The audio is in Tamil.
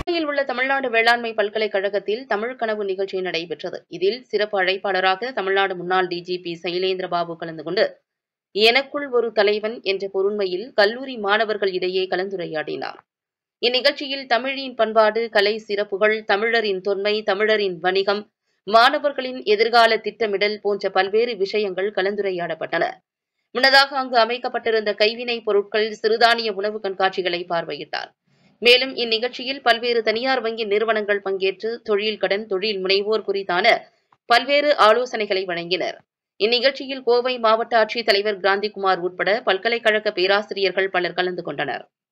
கோவையில் உள்ள தமிழ்நாடு வேளாண்மை பல்கலைக்கழகத்தில் தமிழ் கனவு நிகழ்ச்சி நடைபெற்றது இதில் சிறப்பு அழைப்பாளராக தமிழ்நாடு முன்னாள் டிஜிபி சைலேந்திர பாபு கலந்து கொண்டு எனக்குள் ஒரு தலைவன் என்ற பொருண்மையில் கல்லூரி மாணவர்கள் இடையே கலந்துரையாடினார் இந்நிகழ்ச்சியில் தமிழின் பண்பாடு கலை சிறப்புகள் தமிழரின் தொன்மை தமிழரின் வணிகம் மாணவர்களின் எதிர்கால திட்டமிடல் போன்ற பல்வேறு விஷயங்கள் கலந்துரையாடப்பட்டன முன்னதாக அங்கு அமைக்கப்பட்டிருந்த கைவினைப் பொருட்கள் சிறுதானிய உணவு கண்காட்சிகளை பார்வையிட்டார் மேலும் இந்நிகழ்ச்சியில் பல்வேறு தனியார் வங்கி நிறுவனங்கள் பங்கேற்று தொழில் கடன் தொழில் முனைவோர் குறித்தான பல்வேறு ஆலோசனைகளை வழங்கினர் இந்நிகழ்ச்சியில் கோவை மாவட்ட ஆட்சித்தலைவர் கிராந்திகுமார் உட்பட பல்கலைக்கழக பேராசிரியர்கள் பலர் கலந்து கொண்டனர்